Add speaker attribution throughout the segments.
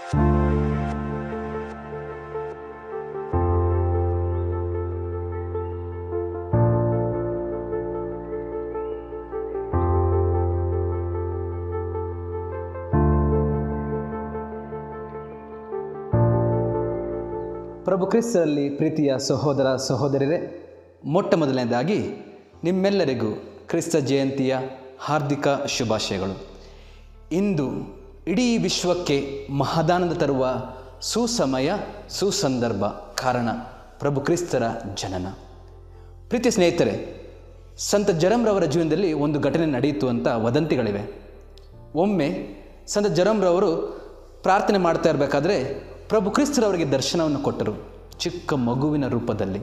Speaker 1: ಪ್ರಭು ಕ್ರಿಸ್ತರಲ್ಲಿ ಪ್ರೀತಿಯ ಸಹೋದರ ಸಹೋದರರೇ ಮೊಟ್ಟ ಮೊದಲನೇದಾಗಿ ನಿಮ್ಮೆಲ್ಲರಿಗೂ ಕ್ರಿಸ್ತ ಜಯಂತಿಯ ಹಾರ್ದಿಕ ಶುಭಾಶಯಗಳು ಇಂದು ಇಡೀ ವಿಶ್ವಕ್ಕೆ ಮಹದಾನಂದ ತರುವ ಸುಸಮಯ ಸುಸಂದರ್ಭ ಕಾರಣ ಪ್ರಭು ಕ್ರಿಸ್ತರ ಜನನ ಪ್ರೀತಿ ಸ್ನೇಹಿತರೆ ಸಂತ ಜರಂರವರ ಜೀವನದಲ್ಲಿ ಒಂದು ಘಟನೆ ನಡೆಯಿತು ಅಂತ ವದಂತಿಗಳಿವೆ ಒಮ್ಮೆ ಸಂತ ಜರಂರವರು ಪ್ರಾರ್ಥನೆ ಮಾಡ್ತಾ ಇರಬೇಕಾದ್ರೆ ಪ್ರಭು ಕ್ರಿಸ್ತರವರಿಗೆ ದರ್ಶನವನ್ನು ಕೊಟ್ಟರು ಚಿಕ್ಕ ಮಗುವಿನ ರೂಪದಲ್ಲಿ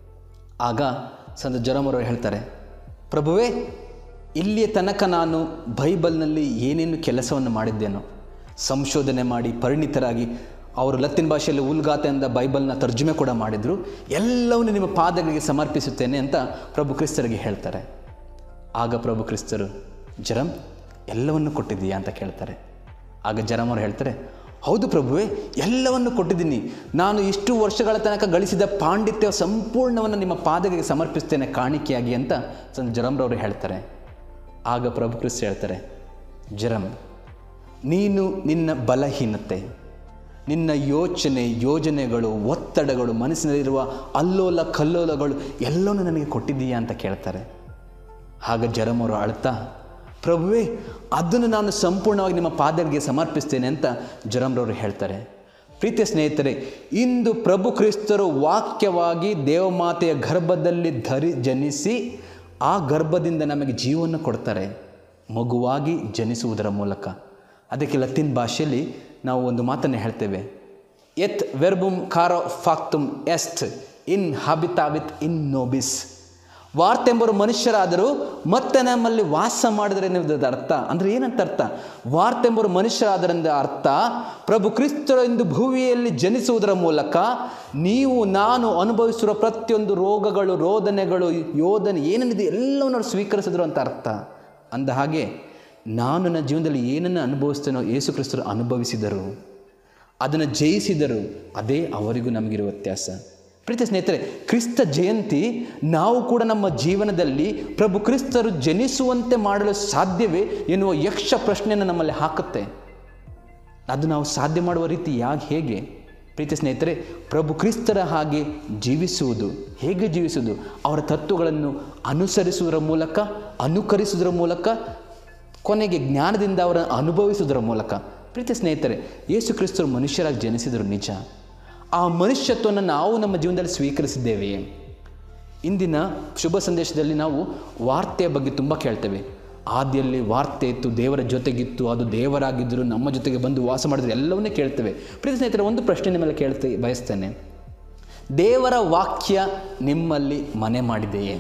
Speaker 1: ಆಗ ಸಂತ ಜರಮರವರು ಹೇಳ್ತಾರೆ ಪ್ರಭುವೇ ಇಲ್ಲಿಯ ತನಕ ನಾನು ಬೈಬಲ್ನಲ್ಲಿ ಏನೇನು ಕೆಲಸವನ್ನು ಮಾಡಿದ್ದೇನೋ ಸಂಶೋಧನೆ ಮಾಡಿ ಪರಿಣಿತರಾಗಿ ಅವರು ಲತ್ತಿನ ಭಾಷೆಯಲ್ಲಿ ಉಲ್ಗಾತೆಯಿಂದ ಬೈಬಲ್ನ ತರ್ಜುಮೆ ಕೂಡ ಮಾಡಿದರು ಎಲ್ಲವನ್ನು ನಿಮ್ಮ ಪಾದಗಳಿಗೆ ಸಮರ್ಪಿಸುತ್ತೇನೆ ಅಂತ ಪ್ರಭು ಕ್ರಿಸ್ತರಿಗೆ ಹೇಳ್ತಾರೆ ಆಗ ಪ್ರಭು ಕ್ರಿಸ್ತರು ಜರಂ ಎಲ್ಲವನ್ನು ಕೊಟ್ಟಿದ್ದೀಯಾ ಅಂತ ಕೇಳ್ತಾರೆ ಆಗ ಜರಮ್ ಅವರು ಹೇಳ್ತಾರೆ ಹೌದು ಪ್ರಭುವೇ ಎಲ್ಲವನ್ನು ಕೊಟ್ಟಿದ್ದೀನಿ ನಾನು ಇಷ್ಟು ವರ್ಷಗಳ ತನಕ ಗಳಿಸಿದ ಪಾಂಡಿತ್ಯ ಸಂಪೂರ್ಣವನ್ನು ನಿಮ್ಮ ಪಾದಗಳಿಗೆ ಸಮರ್ಪಿಸ್ತೇನೆ ಕಾಣಿಕೆಯಾಗಿ ಅಂತ ಸಂತ ಜರಮ್ರವರು ಹೇಳ್ತಾರೆ ಆಗ ಪ್ರಭು ಕ್ರಿಸ್ತ ಹೇಳ್ತಾರೆ ಜರಮ್ ನೀನು ನಿನ್ನ ಬಲಹೀನತೆ ನಿನ್ನ ಯೋಚನೆ ಯೋಜನೆಗಳು ಒತ್ತಡಗಳು ಮನಸ್ಸಿನಲ್ಲಿರುವ ಅಲ್ಲೋಲ ಕಲ್ಲೋಲಗಳು ಎಲ್ಲವನ್ನೂ ನನಗೆ ಕೊಟ್ಟಿದ್ದೀಯಾ ಅಂತ ಕೇಳ್ತಾರೆ ಆಗ ಜರಮರು ಅಳ್ತಾ ಪ್ರಭುವೇ ಅದನ್ನು ನಾನು ಸಂಪೂರ್ಣವಾಗಿ ನಿಮ್ಮ ಪಾದಗಳಿಗೆ ಸಮರ್ಪಿಸ್ತೇನೆ ಅಂತ ಜರಮ್ರವರು ಹೇಳ್ತಾರೆ ಪ್ರೀತಿಯ ಸ್ನೇಹಿತರೆ ಇಂದು ಪ್ರಭು ಕ್ರಿಸ್ತರು ವಾಕ್ಯವಾಗಿ ದೇವಮಾತೆಯ ಗರ್ಭದಲ್ಲಿ ಧರಿ ಜನಿಸಿ ಆ ಗರ್ಭದಿಂದ ನಮಗೆ ಜೀವನ ಕೊಡ್ತಾರೆ ಮಗುವಾಗಿ ಜನಿಸುವುದರ ಮೂಲಕ ಅದಕ್ಕೆ ಲತ್ತಿನ್ ಭಾಷೆಯಲ್ಲಿ ನಾವು ಒಂದು ಮಾತನ್ನು ಹೇಳ್ತೇವೆ ಎತ್ ವೆರ್ಬುಮ್ ಕಾರೋ ಫಾಕ್ತುಮ್ ಎಸ್ಟ್ ಇನ್ ಹಾಬಿತಾವಿತ್ ಇನ್ ನೋಬಿಸ್ ವಾರ್ತೆಂಬರು ಮನುಷ್ಯರಾದರೂ ಮತ್ತೆ ನಮ್ಮಲ್ಲಿ ವಾಸ ಮಾಡಿದರೆ ಎನ್ನುವುದರ ಅರ್ಥ ಅಂದರೆ ಏನಂತ ಅರ್ಥ ವಾರ್ತೆಂಬರು ಮನುಷ್ಯರಾದರಿಂದ ಅರ್ಥ ಪ್ರಭು ಕ್ರಿಸ್ತರು ಎಂದು ಭೂಮಿಯಲ್ಲಿ ಜನಿಸುವುದರ ಮೂಲಕ ನೀವು ನಾನು ಅನುಭವಿಸಿರುವ ಪ್ರತಿಯೊಂದು ರೋಗಗಳು ರೋದನೆಗಳು ಯೋಧನೆ ಏನೇನಿದೆ ಎಲ್ಲವನ್ನು ಅವರು ಸ್ವೀಕರಿಸಿದ್ರು ಅಂತ ಅರ್ಥ ಅಂದ ಹಾಗೆ ನಾನು ನನ್ನ ಜೀವನದಲ್ಲಿ ಏನನ್ನು ಅನುಭವಿಸ್ತೇನೋ ಯೇಸು ಕ್ರಿಸ್ತರು ಅನುಭವಿಸಿದರು ಅದನ್ನು ಜಯಿಸಿದರು ಅದೇ ಅವರಿಗೂ ನಮಗಿರುವ ವ್ಯತ್ಯಾಸ ಪ್ರೀತಿ ಸ್ನೇಹಿತರೆ ಕ್ರಿಸ್ತ ಜಯಂತಿ ನಾವು ಕೂಡ ನಮ್ಮ ಜೀವನದಲ್ಲಿ ಪ್ರಭು ಕ್ರಿಸ್ತರು ಜನಿಸುವಂತೆ ಮಾಡಲು ಸಾಧ್ಯವೇ ಎನ್ನುವ ಯಕ್ಷ ಪ್ರಶ್ನೆಯನ್ನು ನಮ್ಮಲ್ಲಿ ಹಾಕುತ್ತೆ ಅದು ನಾವು ಸಾಧ್ಯ ಮಾಡುವ ರೀತಿ ಯಾಕೆ ಹೇಗೆ ಪ್ರೀತಿ ಸ್ನೇಹಿತರೆ ಪ್ರಭು ಕ್ರಿಸ್ತರ ಹಾಗೆ ಜೀವಿಸುವುದು ಹೇಗೆ ಜೀವಿಸುವುದು ಅವರ ತತ್ವಗಳನ್ನು ಅನುಸರಿಸುವುದರ ಮೂಲಕ ಅನುಕರಿಸುವುದರ ಮೂಲಕ ಕೊನೆಗೆ ಜ್ಞಾನದಿಂದ ಅವರನ್ನು ಅನುಭವಿಸುವುದರ ಮೂಲಕ ಪ್ರೀತಿ ಸ್ನೇಹಿತರೆ ಯೇಸು ಕ್ರಿಸ್ತರು ಮನುಷ್ಯರಾಗಿ ಜನಿಸಿದರು ನಿಜ ಆ ಮನುಷ್ಯತ್ವವನ್ನು ನಾವು ನಮ್ಮ ಜೀವನದಲ್ಲಿ ಸ್ವೀಕರಿಸಿದ್ದೇವೆಯೇ ಇಂದಿನ ಶುಭ ಸಂದೇಶದಲ್ಲಿ ನಾವು ವಾರ್ತೆಯ ಬಗ್ಗೆ ತುಂಬ ಕೇಳ್ತೇವೆ ಆದಿಯಲ್ಲಿ ವಾರ್ತೆ ಇತ್ತು ದೇವರ ಜೊತೆಗಿತ್ತು ಅದು ದೇವರಾಗಿದ್ದರು ನಮ್ಮ ಜೊತೆಗೆ ಬಂದು ವಾಸ ಮಾಡಿದ್ರು ಎಲ್ಲವನ್ನೇ ಕೇಳ್ತೇವೆ ಪ್ರೀತಿ ಸ್ನೇಹಿತರೆ ಒಂದು ಪ್ರಶ್ನೆ ನಿಮ್ಮಲ್ಲಿ ಕೇಳ್ತೆ ಬಯಸ್ತೇನೆ ದೇವರ ವಾಕ್ಯ ನಿಮ್ಮಲ್ಲಿ ಮನೆ ಮಾಡಿದೆಯೇ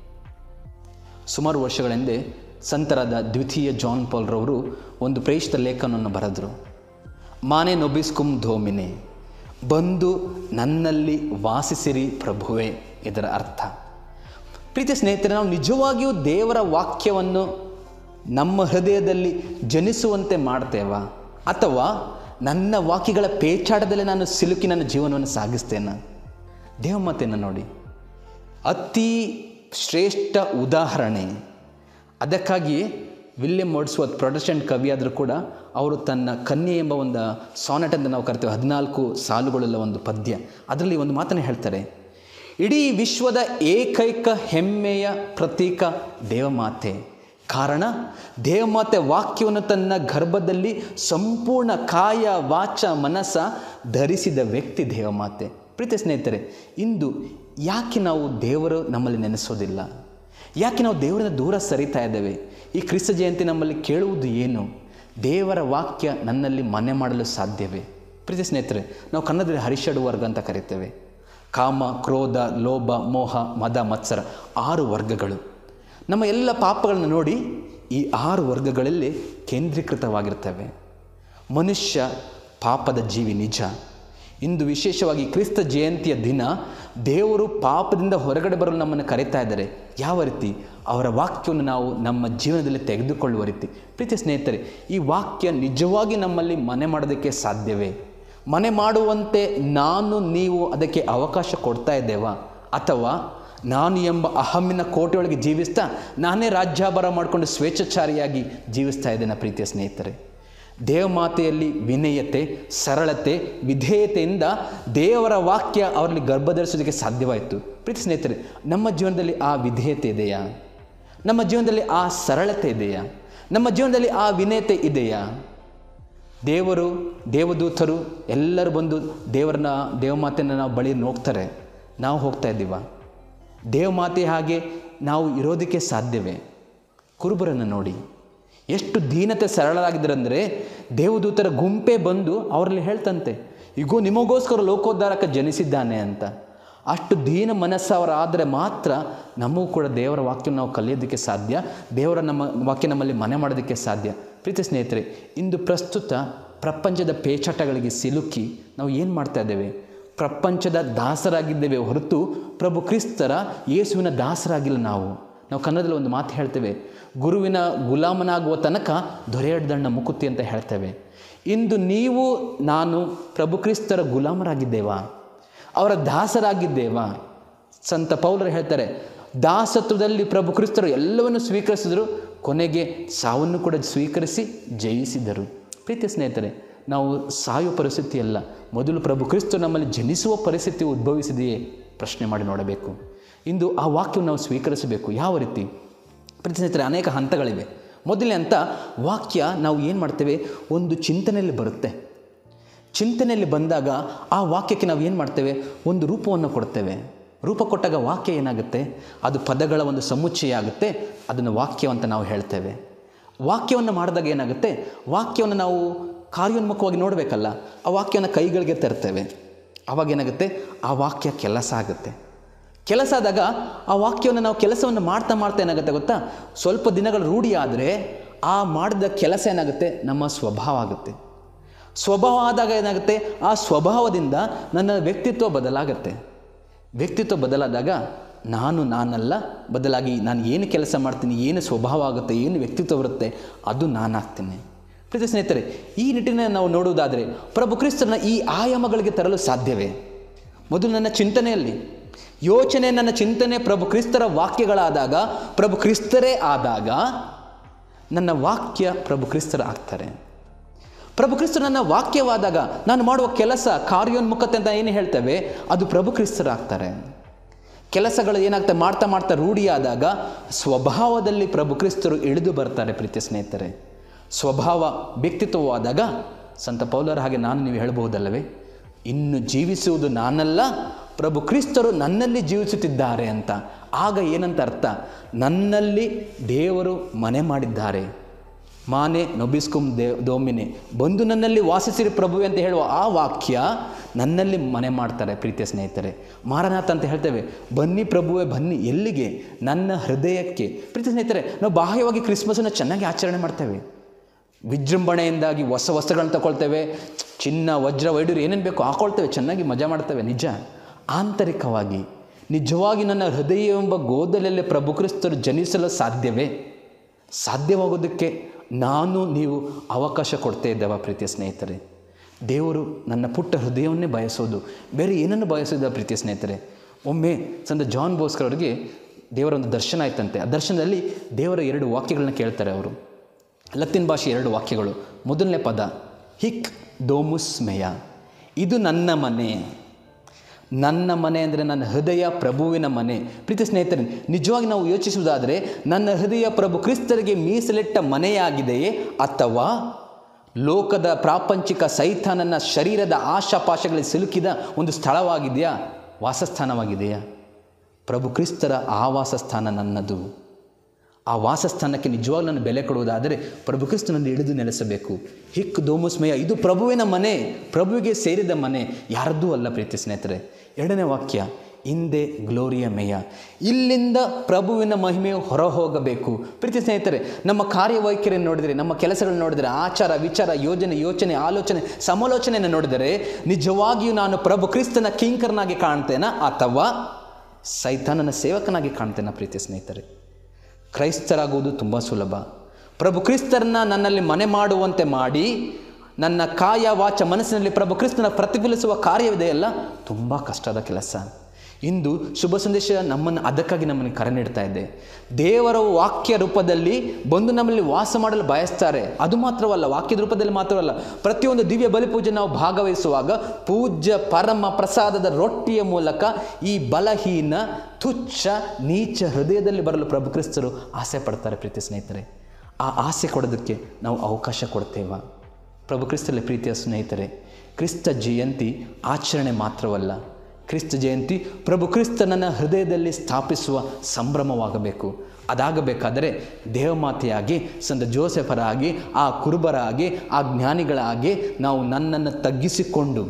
Speaker 1: ಸುಮಾರು ವರ್ಷಗಳ ಹಿಂದೆ ಸಂತರಾದ ದ್ವಿತೀಯ ಜಾನ್ ಪಾಲ್ರವರು ಒಂದು ಪ್ರೇಷಿತ ಲೇಖನವನ್ನು ಬರೆದರು ಮಾನೆ ನೊಬಿಸ್ಕುಂ ಧೋಮಿನೆ ಬಂದು ನನ್ನಲ್ಲಿ ವಾಸಿಸಿರಿ ಪ್ರಭುವೆ ಇದರ ಅರ್ಥ ಪ್ರೀತಿ ಸ್ನೇಹಿತರೆ ನಾವು ನಿಜವಾಗಿಯೂ ದೇವರ ವಾಕ್ಯವನ್ನು ನಮ್ಮ ಹೃದಯದಲ್ಲಿ ಜನಿಸುವಂತೆ ಮಾಡ್ತೇವಾ ಅಥವಾ ನನ್ನ ವಾಕ್ಯಗಳ ಪೇಚಾಟದಲ್ಲಿ ನಾನು ಸಿಲುಕಿ ನನ್ನ ಜೀವನವನ್ನು ಸಾಗಿಸ್ತೇನೆ ದೇವಮಾತೆಯನ್ನು ನೋಡಿ ಅತಿ ಶ್ರೇಷ್ಠ ಉದಾಹರಣೆ ಅದಕ್ಕಾಗಿ ವಿಲಿಯಂ ವರ್ಡ್ಸ್ವರ್ತ್ ಪ್ರೊಟೆಸ್ಟೆಂಟ್ ಕವಿಯಾದರೂ ಕೂಡ ಅವರು ತನ್ನ ಕನ್ಯೆ ಎಂಬ ಒಂದು ಸಾನೆಟ್ ಅಂತ ನಾವು ಕರಿತೇವೆ ಹದಿನಾಲ್ಕು ಸಾಲುಗಳುಳ್ಳ ಒಂದು ಪದ್ಯ ಅದರಲ್ಲಿ ಒಂದು ಮಾತನ್ನು ಹೇಳ್ತಾರೆ ಇಡೀ ವಿಶ್ವದ ಏಕೈಕ ಹೆಮ್ಮೆಯ ಪ್ರತೀಕ ದೇವಮಾತೆ ಕಾರಣ ದೇವಮಾತೆ ವಾಕ್ಯವನ್ನು ತನ್ನ ಗರ್ಭದಲ್ಲಿ ಸಂಪೂರ್ಣ ಕಾಯ ವಾಚ ಮನಸ್ಸ ಧರಿಸಿದ ವ್ಯಕ್ತಿ ದೇವಮಾತೆ ಪ್ರೀತಿ ಸ್ನೇಹಿತರೆ ಇಂದು ಯಾಕೆ ನಾವು ದೇವರು ನಮ್ಮಲ್ಲಿ ನೆನೆಸೋದಿಲ್ಲ ಯಾಕೆ ನಾವು ದೇವರಿಂದ ದೂರ ಸರಿತಾ ಇದ್ದೇವೆ ಈ ಕ್ರಿಸ್ತ ಜಯಂತಿ ನಮ್ಮಲ್ಲಿ ಕೇಳುವುದು ಏನು ದೇವರ ವಾಕ್ಯ ನನ್ನಲ್ಲಿ ಮನೆ ಮಾಡಲು ಸಾಧ್ಯವೇ ಪ್ರೀತಿ ಸ್ನೇಹಿತರೆ ನಾವು ಕನ್ನಡದಲ್ಲಿ ಹರಿಷಡು ವರ್ಗ ಅಂತ ಕರಿತೇವೆ ಕಾಮ ಕ್ರೋಧ ಲೋಭ ಮೋಹ ಮದ ಮತ್ಸರ ಆರು ವರ್ಗಗಳು ನಮ್ಮ ಎಲ್ಲ ಪಾಪಗಳನ್ನು ನೋಡಿ ಈ ಆರು ವರ್ಗಗಳಲ್ಲಿ ಕೇಂದ್ರೀಕೃತವಾಗಿರ್ತವೆ ಮನುಷ್ಯ ಪಾಪದ ಜೀವಿ ನಿಜ ಇಂದು ವಿಶೇಷವಾಗಿ ಕ್ರಿಸ್ತ ಜಯಂತಿಯ ದಿನ ದೇವರು ಪಾಪದಿಂದ ಹೊರಗಡೆ ಬರಲು ನಮ್ಮನ್ನು ಕರೀತಾ ಇದ್ದಾರೆ ಯಾವ ರೀತಿ ಅವರ ವಾಕ್ಯವನ್ನು ನಾವು ನಮ್ಮ ಜೀವನದಲ್ಲಿ ತೆಗೆದುಕೊಳ್ಳುವ ರೀತಿ ಪ್ರೀತಿ ಸ್ನೇಹಿತರೆ ಈ ವಾಕ್ಯ ನಿಜವಾಗಿ ನಮ್ಮಲ್ಲಿ ಮನೆ ಮಾಡೋದಕ್ಕೆ ಸಾಧ್ಯವೇ ಮನೆ ಮಾಡುವಂತೆ ನಾನು ನೀವು ಅದಕ್ಕೆ ಅವಕಾಶ ಕೊಡ್ತಾ ಇದ್ದೇವಾ ಅಥವಾ ನಾನು ಎಂಬ ಅಹಮ್ಮಿನ ಕೋಟೆಯೊಳಗೆ ಜೀವಿಸ್ತಾ ನಾನೇ ರಾಜ್ಯಾಭಾರ ಮಾಡಿಕೊಂಡು ಸ್ವೇಚ್ಛಾಚಾರಿಯಾಗಿ ಜೀವಿಸ್ತಾ ಇದ್ದೇನೆ ಪ್ರೀತಿಯ ಸ್ನೇಹಿತರೆ ದೇವಮಾತೆಯಲ್ಲಿ ವಿನಯತೆ ಸರಳತೆ ವಿಧೇಯತೆಯಿಂದ ದೇವರ ವಾಕ್ಯ ಅವರಲ್ಲಿ ಗರ್ಭಧರಿಸೋದಕ್ಕೆ ಸಾಧ್ಯವಾಯಿತು ಪ್ರೀತಿ ಸ್ನೇಹಿತರೆ ನಮ್ಮ ಜೀವನದಲ್ಲಿ ಆ ವಿಧೇಯತೆ ಇದೆಯಾ ನಮ್ಮ ಜೀವನದಲ್ಲಿ ಆ ಸರಳತೆ ಇದೆಯಾ ನಮ್ಮ ಜೀವನದಲ್ಲಿ ಆ ವಿನಯತೆ ಇದೆಯಾ ದೇವರು ದೇವದೂತರು ಎಲ್ಲರೂ ಬಂದು ದೇವರನ್ನ ದೇವಮಾತೆಯನ್ನು ನಾವು ಬಳಿ ಹೋಗ್ತಾರೆ ನಾವು ಹೋಗ್ತಾ ಇದ್ದೀವ ದೇವಮಾತೆ ಹಾಗೆ ನಾವು ಇರೋದಕ್ಕೆ ಸಾಧ್ಯವೇ ಕುರುಬರನ್ನು ನೋಡಿ ಎಷ್ಟು ದೀನತೆ ಸರಳರಾಗಿದ್ದರಂದರೆ ದೇವದೂತರ ಗುಂಪೇ ಬಂದು ಅವರಲ್ಲಿ ಹೇಳ್ತಂತೆ ಈಗೋ ನಿಮಗೋಸ್ಕರ ಲೋಕೋದ್ಧಾರಕ ಜನಿಸಿದ್ದಾನೆ ಅಂತ ಅಷ್ಟು ದೀನ ಮನಸ್ಸವರಾದರೆ ಮಾತ್ರ ನಮಗೂ ಕೂಡ ದೇವರ ವಾಕ್ಯವನ್ನು ನಾವು ಕಲಿಯೋದಕ್ಕೆ ಸಾಧ್ಯ ದೇವರ ನಮ್ಮ ವಾಕ್ಯ ನಮ್ಮಲ್ಲಿ ಮನೆ ಮಾಡೋದಕ್ಕೆ ಸಾಧ್ಯ ಪ್ರೀತಿ ಸ್ನೇಹಿತರೆ ಇಂದು ಪ್ರಸ್ತುತ ಪ್ರಪಂಚದ ಪೇಚಾಟಗಳಿಗೆ ಸಿಲುಕಿ ನಾವು ಏನು ಮಾಡ್ತಾ ಇದ್ದೇವೆ ಪ್ರಪಂಚದ ದಾಸರಾಗಿದ್ದೇವೆ ಹೊರತು ಪ್ರಭು ಕ್ರಿಸ್ತರ ಯೇಸುವಿನ ದಾಸರಾಗಿಲ್ಲ ನಾವು ನಾವು ಕನ್ನಡದಲ್ಲಿ ಒಂದು ಮಾತು ಹೇಳ್ತೇವೆ ಗುರುವಿನ ಗುಲಾಮನಾಗುವ ತನಕ ದೊರೆಯಡ್ದಣ್ಣ ಮುಕುತಿ ಅಂತ ಹೇಳ್ತೇವೆ ಇಂದು ನೀವು ನಾನು ಪ್ರಭು ಕ್ರಿಸ್ತರ ಗುಲಾಮರಾಗಿದ್ದೇವಾ ಅವರ ದಾಸರಾಗಿದ್ದೇವಾ ಸಂತ ಪೌಲರು ಹೇಳ್ತಾರೆ ದಾಸತ್ವದಲ್ಲಿ ಪ್ರಭು ಕ್ರಿಸ್ತರು ಎಲ್ಲವನ್ನು ಸ್ವೀಕರಿಸಿದರು ಕೊನೆಗೆ ಸಾವನ್ನು ಕೂಡ ಸ್ವೀಕರಿಸಿ ಜಯಿಸಿದರು ಪ್ರೀತಿ ಸ್ನೇಹಿತರೆ ನಾವು ಸಾಯುವ ಪರಿಸ್ಥಿತಿ ಅಲ್ಲ ಮೊದಲು ಪ್ರಭು ಕ್ರಿಸ್ತು ನಮ್ಮಲ್ಲಿ ಜನಿಸುವ ಪರಿಸ್ಥಿತಿ ಉದ್ಭವಿಸಿದೆಯೇ ಪ್ರಶ್ನೆ ಮಾಡಿ ನೋಡಬೇಕು ಇಂದು ಆ ವಾಕ್ಯವನ್ನು ನಾವು ಸ್ವೀಕರಿಸಬೇಕು ಯಾವ ರೀತಿ ಪ್ರೀತಿ ಸ್ನೇಹಿತರೆ ಅನೇಕ ಹಂತಗಳಿವೆ ಮೊದಲನೇ ಹಂತ ವಾಕ್ಯ ನಾವು ಏನು ಮಾಡ್ತೇವೆ ಒಂದು ಚಿಂತನೆಯಲ್ಲಿ ಬರುತ್ತೆ ಚಿಂತನೆಯಲ್ಲಿ ಬಂದಾಗ ಆ ವಾಕ್ಯಕ್ಕೆ ನಾವು ಏನು ಮಾಡ್ತೇವೆ ಒಂದು ರೂಪವನ್ನು ಕೊಡ್ತೇವೆ ರೂಪ ಕೊಟ್ಟಾಗ ವಾಕ್ಯ ಏನಾಗುತ್ತೆ ಅದು ಪದಗಳ ಒಂದು ಸಮುಚ್ಚಯ ಆಗುತ್ತೆ ಅದನ್ನು ವಾಕ್ಯ ಅಂತ ನಾವು ಹೇಳ್ತೇವೆ ವಾಕ್ಯವನ್ನು ಮಾಡಿದಾಗ ಏನಾಗುತ್ತೆ ವಾಕ್ಯವನ್ನು ನಾವು ಕಾರ್ಯೋನ್ಮುಖವಾಗಿ ನೋಡಬೇಕಲ್ಲ ಆ ವಾಕ್ಯವನ್ನು ಕೈಗಳಿಗೆ ತರ್ತೇವೆ ಆವಾಗ ಏನಾಗುತ್ತೆ ಆ ವಾಕ್ಯ ಕೆಲಸ ಆಗುತ್ತೆ ಕೆಲಸ ಆದಾಗ ಆ ವಾಕ್ಯವನ್ನು ನಾವು ಕೆಲಸವನ್ನು ಮಾಡ್ತಾ ಮಾಡ್ತಾ ಏನಾಗುತ್ತೆ ಗೊತ್ತಾ ಸ್ವಲ್ಪ ದಿನಗಳ ರೂಢಿ ಆದರೆ ಆ ಮಾಡಿದ ಕೆಲಸ ಏನಾಗುತ್ತೆ ನಮ್ಮ ಸ್ವಭಾವ ಆಗುತ್ತೆ ಸ್ವಭಾವ ಆದಾಗ ಏನಾಗುತ್ತೆ ಆ ಸ್ವಭಾವದಿಂದ ನನ್ನ ವ್ಯಕ್ತಿತ್ವ ಬದಲಾಗುತ್ತೆ ವ್ಯಕ್ತಿತ್ವ ಬದಲಾದಾಗ ನಾನು ನಾನಲ್ಲ ಬದಲಾಗಿ ನಾನು ಏನು ಕೆಲಸ ಮಾಡ್ತೀನಿ ಏನು ಸ್ವಭಾವ ಆಗುತ್ತೆ ಏನು ವ್ಯಕ್ತಿತ್ವ ಬರುತ್ತೆ ಅದು ನಾನಾಗ್ತೀನಿ ಪ್ರೀತಿ ಸ್ನೇಹಿತರೆ ಈ ನಿಟ್ಟಿನಲ್ಲಿ ನಾವು ನೋಡುವುದಾದರೆ ಪ್ರಭು ಕ್ರಿಸ್ತನ ಈ ಆಯಾಮಗಳಿಗೆ ತರಲು ಸಾಧ್ಯವೇ ಮೊದಲು ನನ್ನ ಚಿಂತನೆಯಲ್ಲಿ ಯೋಚನೆ ನನ್ನ ಚಿಂತನೆ ಪ್ರಭು ಕ್ರಿಸ್ತರ ವಾಕ್ಯಗಳಾದಾಗ ಪ್ರಭು ಕ್ರಿಸ್ತರೇ ಆದಾಗ ನನ್ನ ವಾಕ್ಯ ಪ್ರಭು ಕ್ರಿಸ್ತರ ಆಗ್ತಾರೆ ಪ್ರಭು ಕ್ರಿಸ್ತ ನನ್ನ ವಾಕ್ಯವಾದಾಗ ನಾನು ಮಾಡುವ ಕೆಲಸ ಕಾರ್ಯೋನ್ಮುಖತೆ ಅಂತ ಏನು ಹೇಳ್ತೇವೆ ಅದು ಪ್ರಭು ಕ್ರಿಸ್ತರಾಗ್ತಾರೆ ಕೆಲಸಗಳು ಏನಾಗ್ತದೆ ಮಾಡ್ತಾ ಮಾಡ್ತಾ ರೂಢಿಯಾದಾಗ ಸ್ವಭಾವದಲ್ಲಿ ಪ್ರಭು ಕ್ರಿಸ್ತರು ಇಳಿದು ಬರ್ತಾರೆ ಪ್ರೀತಿಯ ಸ್ನೇಹಿತರೆ ಸ್ವಭಾವ ವ್ಯಕ್ತಿತ್ವವಾದಾಗ ಸಂತ ಪೌಲರ ಹಾಗೆ ನಾನು ನೀವು ಹೇಳ್ಬಹುದಲ್ಲವೇ ಇನ್ನು ಜೀವಿಸುವುದು ನಾನಲ್ಲ ಪ್ರಭು ಕ್ರಿಸ್ತರು ನನ್ನಲ್ಲಿ ಜೀವಿಸುತ್ತಿದ್ದಾರೆ ಅಂತ ಆಗ ಏನಂತ ಅರ್ಥ ನನ್ನಲ್ಲಿ ದೇವರು ಮನೆ ಮಾಡಿದ್ದಾರೆ ಮಾನೆ ನೊಬಿಸ್ಕುಮ್ ದೇ ದೋಮಿನೆ ಬಂದು ನನ್ನಲ್ಲಿ ವಾಸಿಸಿರಿ ಪ್ರಭುವೆ ಅಂತ ಹೇಳುವ ಆ ವಾಕ್ಯ ನನ್ನಲ್ಲಿ ಮನೆ ಮಾಡ್ತಾರೆ ಪ್ರೀತಿಯ ಸ್ನೇಹಿತರೆ ಮಾರನಾಥ ಅಂತ ಹೇಳ್ತೇವೆ ಬನ್ನಿ ಪ್ರಭುವೆ ಬನ್ನಿ ಎಲ್ಲಿಗೆ ನನ್ನ ಹೃದಯಕ್ಕೆ ಪ್ರೀತಿಯ ಸ್ನೇಹಿತರೆ ನಾವು ಬಾಹ್ಯವಾಗಿ ಕ್ರಿಸ್ಮಸನ್ನು ಚೆನ್ನಾಗಿ ಆಚರಣೆ ಮಾಡ್ತೇವೆ ವಿಜೃಂಭಣೆಯಿಂದಾಗಿ ಹೊಸ ವಸ್ತ್ರಗಳನ್ನ ತಗೊಳ್ತೇವೆ ಚಿನ್ನ ವಜ್ರ ವೈಡೂರು ಏನೇನು ಬೇಕು ಹಾಕೊಳ್ತೇವೆ ಚೆನ್ನಾಗಿ ಮಜಾ ಮಾಡ್ತೇವೆ ನಿಜ ಆಂತರಿಕವಾಗಿ ನಿಜವಾಗಿ ನನ್ನ ಹೃದಯ ಎಂಬ ಗೋದಲಲ್ಲಿ ಪ್ರಭು ಕ್ರಿಸ್ತರು ಜನಿಸಲು ಸಾಧ್ಯವೇ ಸಾಧ್ಯವಾಗೋದಕ್ಕೆ ನಾನು ನೀವು ಅವಕಾಶ ಕೊಡ್ತಾ ಇದ್ದೇವ ಪ್ರೀತಿಯ ಸ್ನೇಹಿತರೆ ದೇವರು ನನ್ನ ಪುಟ್ಟ ಹೃದಯವನ್ನೇ ಬಯಸೋದು ಬೇರೆ ಏನನ್ನು ಬಯಸೋದ ಪ್ರೀತಿಯ ಸ್ನೇಹಿತರೆ ಒಮ್ಮೆ ಸಂತ ಜಾನ್ ಬೋಸ್ಕರ್ ಅವರಿಗೆ ದೇವರ ಒಂದು ದರ್ಶನ ಆಯ್ತಂತೆ ಆ ದರ್ಶನದಲ್ಲಿ ದೇವರ ಎರಡು ವಾಕ್ಯಗಳನ್ನ ಕೇಳ್ತಾರೆ ಅವರು ಲತ್ತಿನ್ ಭಾಷೆ ಎರಡು ವಾಕ್ಯಗಳು ಮೊದಲನೇ ಪದ ಹಿಕ್ ಡೋಮುಸ್ ಮೇಯ ಇದು ನನ್ನ ಮನೆ ನನ್ನ ಮನೆ ಅಂದರೆ ನನ್ನ ಹೃದಯ ಪ್ರಭುವಿನ ಮನೆ ಪ್ರೀತಿ ಸ್ನೇಹಿತರೆ ನಿಜವಾಗಿ ನಾವು ಯೋಚಿಸುವುದಾದರೆ ನನ್ನ ಹೃದಯ ಪ್ರಭು ಕ್ರಿಸ್ತರಿಗೆ ಮೀಸಲಿಟ್ಟ ಮನೆಯಾಗಿದೆಯೇ ಅಥವಾ ಲೋಕದ ಪ್ರಾಪಂಚಿಕ ಸೈತಾನನ ಶರೀರದ ಆಶಾಪಾಶಗಳಿಗೆ ಸಿಲುಕಿದ ಒಂದು ಸ್ಥಳವಾಗಿದೆಯಾ ವಾಸಸ್ಥಾನವಾಗಿದೆಯಾ ಪ್ರಭು ಕ್ರಿಸ್ತರ ಆವಾಸ ಸ್ಥಾನ ನನ್ನದು ಆ ವಾಸಸ್ಥಾನಕ್ಕೆ ನಿಜವಾಗ್ಲೂ ನಾನು ಬೆಲೆ ಕೊಡುವುದಾದರೆ ಪ್ರಭು ಕ್ರಿಸ್ತನಲ್ಲಿ ಇಳಿದು ನೆಲೆಸಬೇಕು ಹಿಕ್ ದೋಮುಸ್ಮಯ ಇದು ಪ್ರಭುವಿನ ಮನೆ ಪ್ರಭುವಿಗೆ ಸೇರಿದ ಮನೆ ಯಾರದ್ದೂ ಅಲ್ಲ ಪ್ರೀತಿ ಸ್ನೇಹಿತರೆ ಎರಡನೇ ವಾಕ್ಯ ಹಿಂದೆ ಗ್ಲೋರಿಯ ಮೇಯ ಇಲ್ಲಿಂದ ಪ್ರಭುವಿನ ಮಹಿಮೆಯು ಹೊರ ಹೋಗಬೇಕು ಪ್ರೀತಿ ಸ್ನೇಹಿತರೆ ನಮ್ಮ ಕಾರ್ಯವೈಖರಿಯನ್ನು ನೋಡಿದರೆ ನಮ್ಮ ಕೆಲಸಗಳನ್ನು ನೋಡಿದರೆ ಆಚಾರ ವಿಚಾರ ಯೋಜನೆ ಯೋಚನೆ ಆಲೋಚನೆ ಸಮಾಲೋಚನೆಯನ್ನು ನೋಡಿದರೆ ನಿಜವಾಗಿಯೂ ನಾನು ಪ್ರಭು ಕ್ರಿಸ್ತನ ಕಿಂಕರನಾಗಿ ಕಾಣ್ತೇನಾ ಅಥವಾ ಸೈತಾನನ ಸೇವಕನಾಗಿ ಕಾಣ್ತೇನಾ ಪ್ರೀತಿ ಸ್ನೇಹಿತರೆ ಕ್ರೈಸ್ತರಾಗುವುದು ತುಂಬ ಸುಲಭ ಪ್ರಭು ಕ್ರಿಸ್ತರನ್ನ ನನ್ನಲ್ಲಿ ಮನೆ ಮಾಡುವಂತೆ ಮಾಡಿ ನನ್ನ ಕಾಯ ವಾಚ ಮನಸ್ಸಿನಲ್ಲಿ ಪ್ರಭು ಕ್ರಿಸ್ತನ ಪ್ರತಿಫಲಿಸುವ ಕಾರ್ಯವಿದೆಯಲ್ಲ ತುಂಬ ಕಷ್ಟದ ಕೆಲಸ ಇಂದು ಶುಭ ಸಂದೇಶ ನಮ್ಮನ್ನು ಅದಕ್ಕಾಗಿ ನಮ್ಮನ್ನು ಕರೆ ನೀಡ್ತಾ ಇದೆ ದೇವರ ವಾಕ್ಯ ರೂಪದಲ್ಲಿ ಬಂದು ನಮ್ಮಲ್ಲಿ ವಾಸ ಮಾಡಲು ಬಯಸ್ತಾರೆ ಅದು ಮಾತ್ರವಲ್ಲ ವಾಕ್ಯದ ರೂಪದಲ್ಲಿ ಮಾತ್ರವಲ್ಲ ಪ್ರತಿಯೊಂದು ದಿವ್ಯ ಬಲಿಪೂಜೆ ನಾವು ಭಾಗವಹಿಸುವಾಗ ಪೂಜ್ಯ ಪರಮ ಪ್ರಸಾದದ ರೊಟ್ಟಿಯ ಮೂಲಕ ಈ ಬಲಹೀನ ತುಚ್ಛ ನೀಚ ಹೃದಯದಲ್ಲಿ ಬರಲು ಪ್ರಭು ಕ್ರಿಸ್ತರು ಆಸೆ ಪಡ್ತಾರೆ ಪ್ರೀತಿ ಸ್ನೇಹಿತರೆ ಆ ಆಸೆ ಕೊಡೋದಕ್ಕೆ ನಾವು ಅವಕಾಶ ಕೊಡ್ತೇವಾ ಪ್ರಭು ಕ್ರಿಸ್ತಲ್ಲಿ ಪ್ರೀತಿಯ ಸ್ನೇಹಿತರೆ ಕ್ರಿಸ್ತ ಜಯಂತಿ ಆಚರಣೆ ಮಾತ್ರವಲ್ಲ ಕ್ರಿಸ್ತ ಜಯಂತಿ ಪ್ರಭು ಕ್ರಿಸ್ತನನ್ನ ಹೃದಯದಲ್ಲಿ ಸ್ಥಾಪಿಸುವ ಸಂಭ್ರಮವಾಗಬೇಕು ಅದಾಗಬೇಕಾದರೆ ದೇವಮಾತೆಯಾಗಿ ಸಂತ ಜೋಸೆಫರಾಗಿ ಆ ಕುರುಬರಾಗಿ ಆ ಜ್ಞಾನಿಗಳಾಗಿ ನಾವು ನನ್ನನ್ನು ತಗ್ಗಿಸಿಕೊಂಡು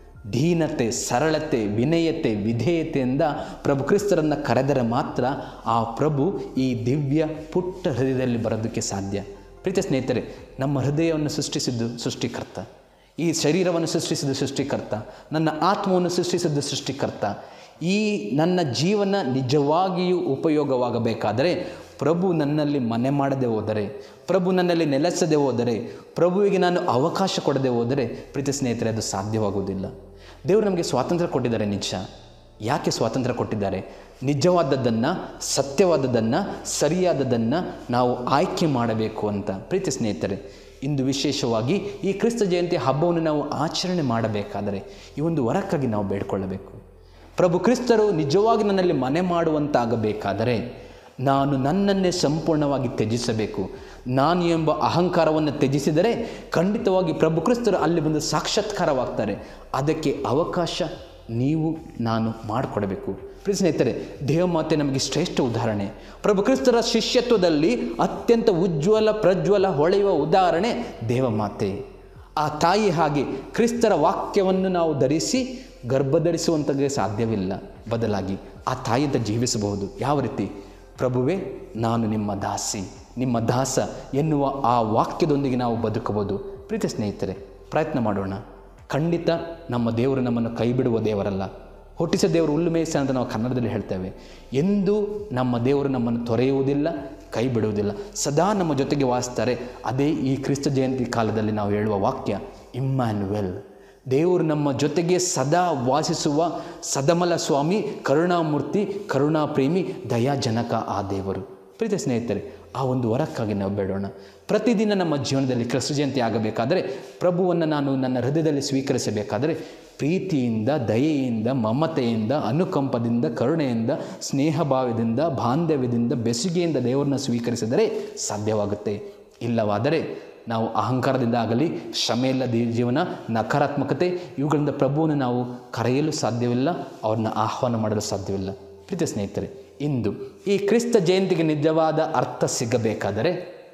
Speaker 1: ದೀನತೆ ಸರಳತೆ ವಿನಯತೆ ವಿಧೇಯತೆಯಿಂದ ಪ್ರಭು ಕ್ರಿಸ್ತರನ್ನು ಕರೆದರೆ ಮಾತ್ರ ಆ ಪ್ರಭು ಈ ದಿವ್ಯ ಪುಟ್ಟ ಹೃದಯದಲ್ಲಿ ಬರೋದಕ್ಕೆ ಸಾಧ್ಯ ಪ್ರೀತಿಯ ಸ್ನೇಹಿತರೆ ನಮ್ಮ ಹೃದಯವನ್ನು ಸೃಷ್ಟಿಸಿದ್ದು ಸೃಷ್ಟಿಕರ್ತ ಈ ಶರೀರವನ್ನು ಸೃಷ್ಟಿಸಿದ್ದು ಸೃಷ್ಟಿಕರ್ತ ನನ್ನ ಆತ್ಮವನ್ನು ಸೃಷ್ಟಿಸಿದ್ದು ಸೃಷ್ಟಿಕರ್ತ ಈ ನನ್ನ ಜೀವನ ನಿಜವಾಗಿಯೂ ಉಪಯೋಗವಾಗಬೇಕಾದರೆ ಪ್ರಭು ನನ್ನಲ್ಲಿ ಮನೆ ಮಾಡದೆ ಹೋದರೆ ಪ್ರಭು ನನ್ನಲ್ಲಿ ನೆಲೆಸದೆ ಹೋದರೆ ಪ್ರಭುವಿಗೆ ನಾನು ಅವಕಾಶ ಕೊಡದೆ ಹೋದರೆ ಪ್ರೀತಿ ಸ್ನೇಹಿತರೆ ಅದು ಸಾಧ್ಯವಾಗುವುದಿಲ್ಲ ದೇವರು ನಮಗೆ ಸ್ವಾತಂತ್ರ್ಯ ಕೊಟ್ಟಿದ್ದಾರೆ ನಿಜ ಯಾಕೆ ಸ್ವಾತಂತ್ರ್ಯ ಕೊಟ್ಟಿದ್ದಾರೆ ನಿಜವಾದದ್ದನ್ನು ಸತ್ಯವಾದದ್ದನ್ನು ಸರಿಯಾದದ್ದನ್ನು ನಾವು ಆಯ್ಕೆ ಮಾಡಬೇಕು ಅಂತ ಪ್ರೀತಿ ಸ್ನೇಹಿತರೆ ಇಂದು ವಿಶೇಷವಾಗಿ ಈ ಕ್ರಿಸ್ತ ಜಯಂತಿ ಹಬ್ಬವನ್ನು ನಾವು ಆಚರಣೆ ಮಾಡಬೇಕಾದರೆ ಈ ಒಂದು ವರಕ್ಕಾಗಿ ನಾವು ಬೇಡ್ಕೊಳ್ಳಬೇಕು ಪ್ರಭು ಕ್ರಿಸ್ತರು ನಿಜವಾಗಿ ನನ್ನಲ್ಲಿ ಮನೆ ಮಾಡುವಂತಾಗಬೇಕಾದರೆ ನಾನು ನನ್ನನ್ನೇ ಸಂಪೂರ್ಣವಾಗಿ ತ್ಯಜಿಸಬೇಕು ನಾನು ಎಂಬ ಅಹಂಕಾರವನ್ನು ತ್ಯಜಿಸಿದರೆ ಖಂಡಿತವಾಗಿ ಪ್ರಭು ಕ್ರಿಸ್ತರು ಅಲ್ಲಿ ಬಂದು ಸಾಕ್ಷಾತ್ಕಾರವಾಗ್ತಾರೆ ಅದಕ್ಕೆ ಅವಕಾಶ ನೀವು ನಾನು ಮಾಡಿಕೊಡಬೇಕು ಪ್ರಿಯ ಸ್ನೇಹಿತರೆ ದೇವಮಾತೆ ನಮಗೆ ಶ್ರೇಷ್ಠ ಉದಾಹರಣೆ ಪ್ರಭು ಕ್ರಿಸ್ತರ ಶಿಷ್ಯತ್ವದಲ್ಲಿ ಅತ್ಯಂತ ಉಜ್ವಲ ಪ್ರಜ್ವಲ ಹೊಳೆಯುವ ಉದಾಹರಣೆ ದೇವಮಾತೆ ಆ ತಾಯಿ ಹಾಗೆ ಕ್ರಿಸ್ತರ ವಾಕ್ಯವನ್ನು ನಾವು ಧರಿಸಿ ಗರ್ಭಧರಿಸುವಂಥದ್ದು ಸಾಧ್ಯವಿಲ್ಲ ಬದಲಾಗಿ ಆ ತಾಯಿಯಿಂದ ಜೀವಿಸಬಹುದು ಯಾವ ರೀತಿ ಪ್ರಭುವೇ ನಾನು ನಿಮ್ಮ ದಾಸಿ ನಿಮ್ಮ ದಾಸ ಎನ್ನುವ ಆ ವಾಕ್ಯದೊಂದಿಗೆ ನಾವು ಬದುಕಬಹುದು ಪ್ರೀತಿ ಸ್ನೇಹಿತರೆ ಪ್ರಯತ್ನ ಮಾಡೋಣ ಖಂಡಿತ ನಮ್ಮ ದೇವರು ನಮ್ಮನ್ನು ಕೈ ಬಿಡುವ ದೇವರಲ್ಲ ಹುಟ್ಟಿಸ ದೇವರು ಹುಲ್ಲು ಮೇಯಿಸ ಅಂತ ನಾವು ಕನ್ನಡದಲ್ಲಿ ಹೇಳ್ತೇವೆ ಎಂದೂ ನಮ್ಮ ದೇವರು ನಮ್ಮನ್ನು ತೊರೆಯುವುದಿಲ್ಲ ಕೈ ಬಿಡುವುದಿಲ್ಲ ಸದಾ ನಮ್ಮ ಜೊತೆಗೆ ವಾಸಿಸ್ತಾರೆ ಅದೇ ಈ ಕ್ರಿಸ್ತ ಜಯಂತಿ ಕಾಲದಲ್ಲಿ ನಾವು ಹೇಳುವ ವಾಕ್ಯ ಇಮ್ಯಾನ್ವೆಲ್ ದೇವರು ನಮ್ಮ ಜೊತೆಗೆ ಸದಾ ವಾಸಿಸುವ ಸದಮಲ ಸ್ವಾಮಿ ಕರುಣಾಮೂರ್ತಿ ಕರುಣಾಪ್ರೇಮಿ ದಯಾಜನಕ ಆ ದೇವರು ಪ್ರೀತಿ ಸ್ನೇಹಿತರೆ ಆ ಒಂದು ವರಕ್ಕಾಗಿ ನಾವು ಬೇಡೋಣ ಪ್ರತಿದಿನ ನಮ್ಮ ಜೀವನದಲ್ಲಿ ಕ್ರಿಸ್ತ ಜಯಂತಿ ಆಗಬೇಕಾದರೆ ಪ್ರಭುವನ್ನು ನಾನು ನನ್ನ ಹೃದಯದಲ್ಲಿ ಸ್ವೀಕರಿಸಬೇಕಾದರೆ ಪ್ರೀತಿಯಿಂದ ದಯೆಯಿಂದ ಮಮತೆಯಿಂದ ಅನುಕಂಪದಿಂದ ಕರುಣೆಯಿಂದ ಸ್ನೇಹಭಾವದಿಂದ ಬಾಂಧವ್ಯದಿಂದ ಬೆಸುಗೆಯಿಂದ ದೇವರನ್ನ ಸ್ವೀಕರಿಸಿದರೆ ಸಾಧ್ಯವಾಗುತ್ತೆ ಇಲ್ಲವಾದರೆ ನಾವು ಅಹಂಕಾರದಿಂದ ಆಗಲಿ ಶ್ರಮೆಯಿಲ್ಲದ ಜೀವನ ನಕಾರಾತ್ಮಕತೆ ಇವುಗಳಿಂದ ಪ್ರಭುವನ್ನು ನಾವು ಕರೆಯಲು ಸಾಧ್ಯವಿಲ್ಲ ಅವ್ರನ್ನ ಆಹ್ವಾನ ಮಾಡಲು ಸಾಧ್ಯವಿಲ್ಲ ಪ್ರೀತಿ ಸ್ನೇಹಿತರೆ ಇಂದು ಈ ಕ್ರಿಸ್ತ ಜಯಂತಿಗೆ ನಿಜವಾದ ಅರ್ಥ ಸಿಗಬೇಕಾದರೆ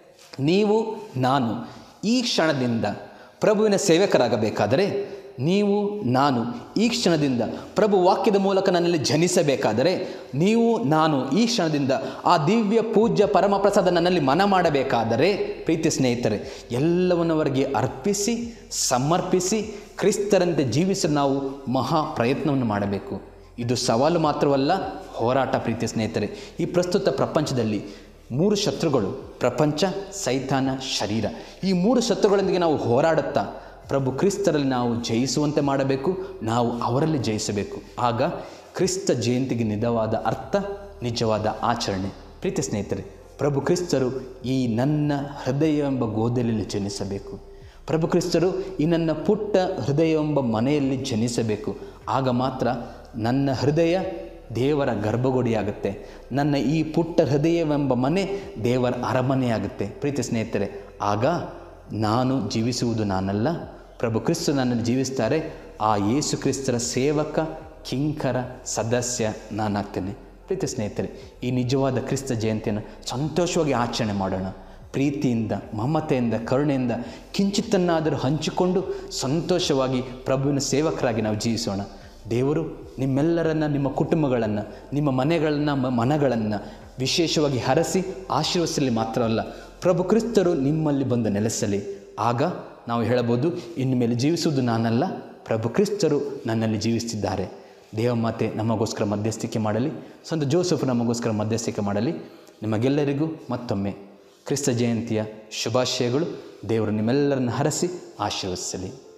Speaker 1: ನೀವು ನಾನು ಈ ಕ್ಷಣದಿಂದ ಪ್ರಭುವಿನ ಸೇವಕರಾಗಬೇಕಾದರೆ ನೀವು ನಾನು ಈ ಕ್ಷಣದಿಂದ ಪ್ರಭು ವಾಕ್ಯದ ಮೂಲಕ ನನ್ನಲ್ಲಿ ಜನಿಸಬೇಕಾದರೆ ನೀವು ನಾನು ಈ ಕ್ಷಣದಿಂದ ಆ ದಿವ್ಯ ಪೂಜ್ಯ ಪರಮಪ್ರಸಾದ ನನ್ನಲ್ಲಿ ಮನ ಮಾಡಬೇಕಾದರೆ ಪ್ರೀತಿ ಸ್ನೇಹಿತರೆ ಎಲ್ಲವನ್ನವರಿಗೆ ಅರ್ಪಿಸಿ ಸಮರ್ಪಿಸಿ ಕ್ರಿಸ್ತರಂತೆ ಜೀವಿಸಲು ನಾವು ಮಹಾ ಪ್ರಯತ್ನವನ್ನು ಮಾಡಬೇಕು ಇದು ಸವಾಲು ಮಾತ್ರವಲ್ಲ ಹೋರಾಟ ಪ್ರೀತಿಯ ಸ್ನೇಹಿತರೆ ಈ ಪ್ರಸ್ತುತ ಪ್ರಪಂಚದಲ್ಲಿ ಮೂರು ಶತ್ರುಗಳು ಪ್ರಪಂಚ ಸೈತಾನ ಶರೀರ ಈ ಮೂರು ಶತ್ರುಗಳೊಂದಿಗೆ ನಾವು ಹೋರಾಡುತ್ತಾ ಪ್ರಭು ಕ್ರಿಸ್ತರಲ್ಲಿ ನಾವು ಜಯಿಸುವಂತೆ ಮಾಡಬೇಕು ನಾವು ಅವರಲ್ಲಿ ಜಯಿಸಬೇಕು ಆಗ ಕ್ರಿಸ್ತ ಜಯಂತಿಗೆ ನಿಜವಾದ ಅರ್ಥ ನಿಜವಾದ ಆಚರಣೆ ಪ್ರೀತಿ ಸ್ನೇಹಿತರೆ ಪ್ರಭು ಕ್ರಿಸ್ತರು ಈ ನನ್ನ ಹೃದಯ ಎಂಬ ಗೋದಲಿಯಲ್ಲಿ ಜನಿಸಬೇಕು ಪ್ರಭು ಕ್ರಿಸ್ತರು ಈ ನನ್ನ ಪುಟ್ಟ ಹೃದಯ ಎಂಬ ಮನೆಯಲ್ಲಿ ಜನಿಸಬೇಕು ಆಗ ಮಾತ್ರ ನನ್ನ ಹೃದಯ ದೇವರ ಗರ್ಭಗುಡಿಯಾಗುತ್ತೆ ನನ್ನ ಈ ಪುಟ್ಟ ಹೃದಯವೆಂಬ ಮನೆ ದೇವರ ಅರಮನೆಯಾಗುತ್ತೆ ಪ್ರೀತಿ ಸ್ನೇಹಿತರೆ ಆಗ ನಾನು ಜೀವಿಸುವುದು ನಾನಲ್ಲ ಪ್ರಭು ಕ್ರಿಸ್ತು ನನ್ನನ್ನು ಜೀವಿಸ್ತಾರೆ ಆ ಯೇಸು ಕ್ರಿಸ್ತರ ಸೇವಕ ಕಿಂಕರ ಸದಸ್ಯ ನಾನಾಗ್ತೇನೆ ಪ್ರೀತಿ ಸ್ನೇಹಿತರೆ ಈ ನಿಜವಾದ ಕ್ರಿಸ್ತ ಜಯಂತಿಯನ್ನು ಸಂತೋಷವಾಗಿ ಆಚರಣೆ ಮಾಡೋಣ ಪ್ರೀತಿಯಿಂದ ಮಮತೆಯಿಂದ ಕರುಣೆಯಿಂದ ಕಿಂಚಿತ್ತನ್ನಾದರೂ ಹಂಚಿಕೊಂಡು ಸಂತೋಷವಾಗಿ ಪ್ರಭುವಿನ ಸೇವಕರಾಗಿ ನಾವು ಜೀವಿಸೋಣ ದೇವರು ನಿಮ್ಮೆಲ್ಲರನ್ನು ನಿಮ್ಮ ಕುಟುಂಬಗಳನ್ನು ನಿಮ್ಮ ಮನೆಗಳನ್ನು ಮ- ಮನಗಳನ್ನು ವಿಶೇಷವಾಗಿ ಹರಸಿ ಆಶೀರ್ವದಿಸಲಿ ಮಾತ್ರವಲ್ಲ ಪ್ರಭು ಕ್ರಿಸ್ತರು ನಿಮ್ಮಲ್ಲಿ ಬಂದು ನೆಲೆಸಲಿ ಆಗ ನಾವು ಹೇಳಬಹುದು ಇನ್ನು ಮೇಲೆ ಜೀವಿಸುವುದು ನಾನಲ್ಲ ಪ್ರಭು ಕ್ರಿಸ್ತರು ನನ್ನಲ್ಲಿ ಜೀವಿಸ್ತಿದ್ದಾರೆ ದೇವಮಾತೆ ನಮಗೋಸ್ಕರ ಮಧ್ಯಸ್ಥಿಕೆ ಮಾಡಲಿ ಸಂತ ಜೋಸಫ್ ನಮಗೋಸ್ಕರ ಮಧ್ಯಸ್ಥಿಕೆ ಮಾಡಲಿ ನಿಮಗೆಲ್ಲರಿಗೂ ಮತ್ತೊಮ್ಮೆ ಕ್ರಿಸ್ತ ಜಯಂತಿಯ ಶುಭಾಶಯಗಳು ದೇವರು ನಿಮ್ಮೆಲ್ಲರನ್ನು ಹರಸಿ ಆಶೀರ್ವದಿಸಲಿ